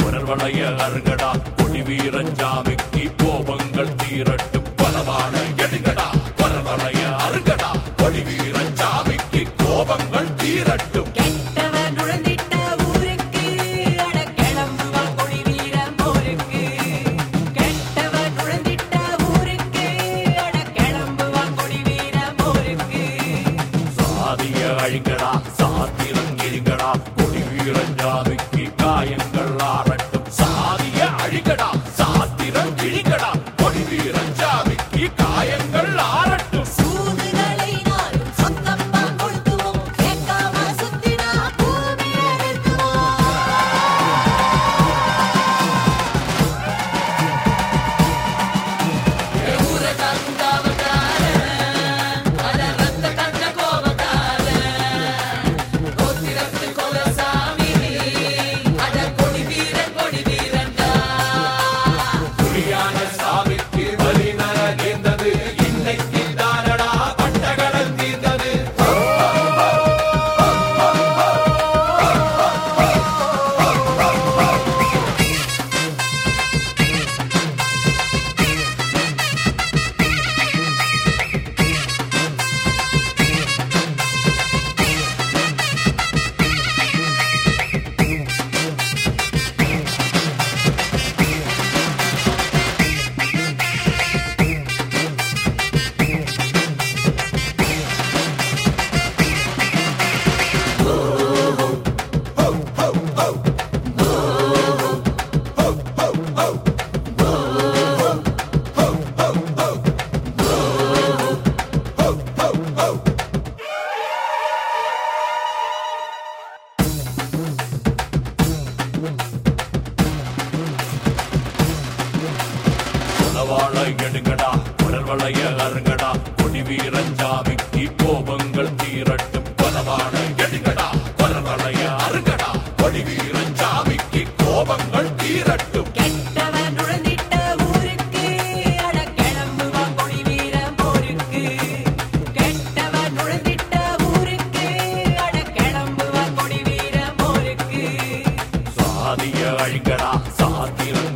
புனர்வளைய அருகடா கொடி வீரஞ்சாமிக்கு கோபங்கள் தீரட்டும் பலவான எடுகடா புனர்வளைய அருகடா கொடி வீரஞ்சாமிக்கு கோபங்கள் தீரட்டும் கெட்டவன் நுழைந்திட்ட ஊருக்கு அட கிளம்புவா கொடி வீரன் போருக்கு கெட்டவன் நுழைந்திட்ட ஊருக்கு அட கிளம்புவா கொடி வீரன் போருக்கு சாதிய அழிங்கடா சாத்திரம் இருங்கடா கொடி வீரஞ்சாமிக்கு காயங்கள் ஆறட்டும் சாதிய அழிங்கடா சாத்திரம் இழிங்கடா கொடி வீரஞ்சாமிக்கு காயங்கள் ஆறட்டும் சூதுகளை நாளும் சொந்தமா கொடுத்துவோம் கேட்காம சுத்தினா பூமியை நிறுத்துவோம் புலியான சாமிக்கு பலி நரகேந்தது இன்னைக்கு தானடா பட்டகடல் தீர்ந்தது உணவாள எடுங்கடா உணர்வளைய அருங்கடா கொடி வீரஞ்சாமிக்கு கோபங்கள் தீரட்டும் பலவான எடுங்கடா உணர்வளைய அருங்கடா கொடி வீரஞ்சாமிக்கு கோபங்கள் தீரட்டும் கெட்டவன் நுழைந்திட்ட ஊருக்கு அட கிளம்புவா கொடி வீரன் போருக்கு கெட்டவன் நுழைந்திட்ட ஊருக்கு அட கிளம்புவா கொடி வீரன் போருக்கு சாதிய அழிங்கடா சாத்திரம்